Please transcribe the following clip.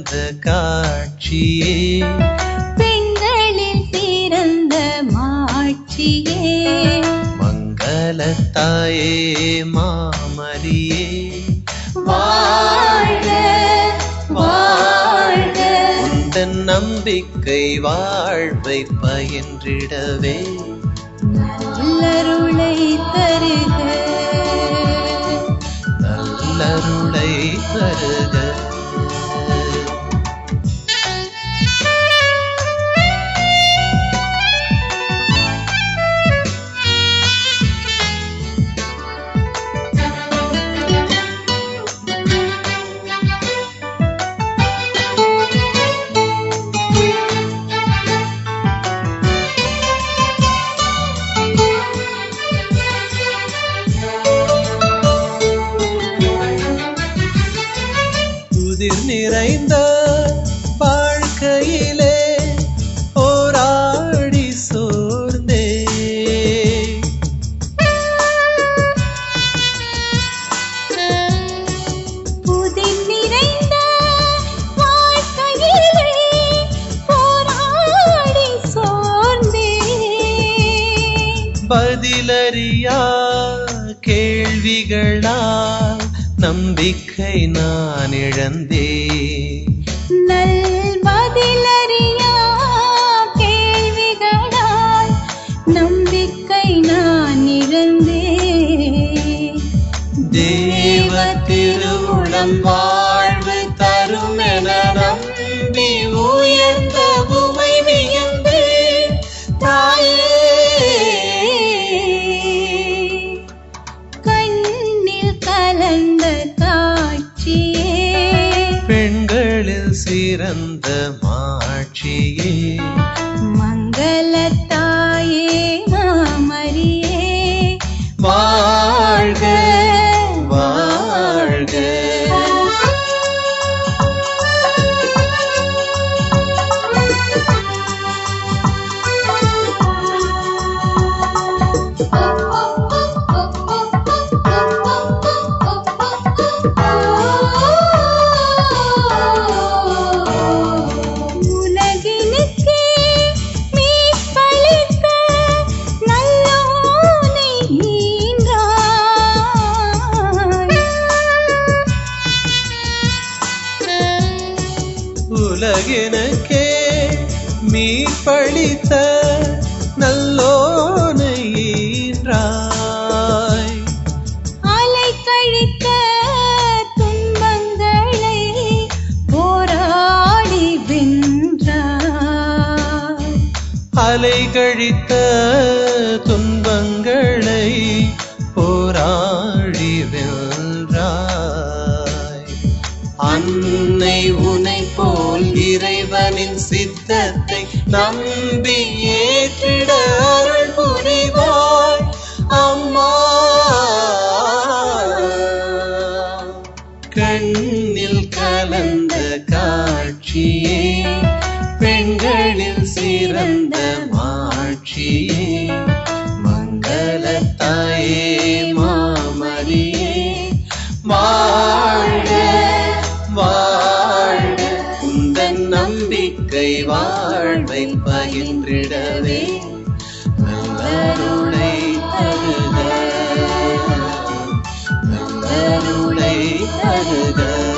சிறந்த காட்சியே பெண்களில் பிறந்த மாட்சியே மங்களத்தாயே மாமரியே வாழ்க வாழ்க உந்தன் நம்பிக்கை வாழ்வை பயின்றிடவே நல்லருளை தருக நல்லருளை தருக புதிர் நிறைந்த வாழ்க்கையிலே போராடி சோர்ந்தே புதிர் நிறைந்த வாழ்க்கையிலே போராடி சோர்ந்தே பதிலறியா கேள்விகளால் நம்பிக்கை நான் இழந்தேன் நல் பதிலறியா கேள்விகளால் நம்பிக்கை நான் இழந்தேன் தேவ திருவுளம் வாழ்வு தரும் என நம்பி உயர்ந்த உமை வியந்து தாயே கண்ணில் கலந்த காட்சியே பெண்களில் சிறந்த மாட்சியே மங்களத்தாயே மாமரியே வாழ்க வாழ்க உலகினுக்கே மீட்பளித்த நல்லோனை ஈன்றாய். உலகினுக்கே மீட்பளித்த நல்லோனை ஈன்றாய் அலை கழித்த துன்பங்களை போராடி வென்றாய் அலை கழித்த துன்பங்களை போராடி வென்றாய் அன்னை உனை போல் இறைவனின் சித்தத்தை நம்பி ஏற்றிட அருள் புரிவாய் அம்மா கண்ணில் கலந்த காட்சியே பெண்களில் சிறந்த மாட்சியே மங்களத்தாயே மாமரியே வாழ்க வாழ்க உந்தன் நம்பிக்கை வாழ்வை பகிர்ந்திடவே நல்லருளை தருக நல்லருளை தருக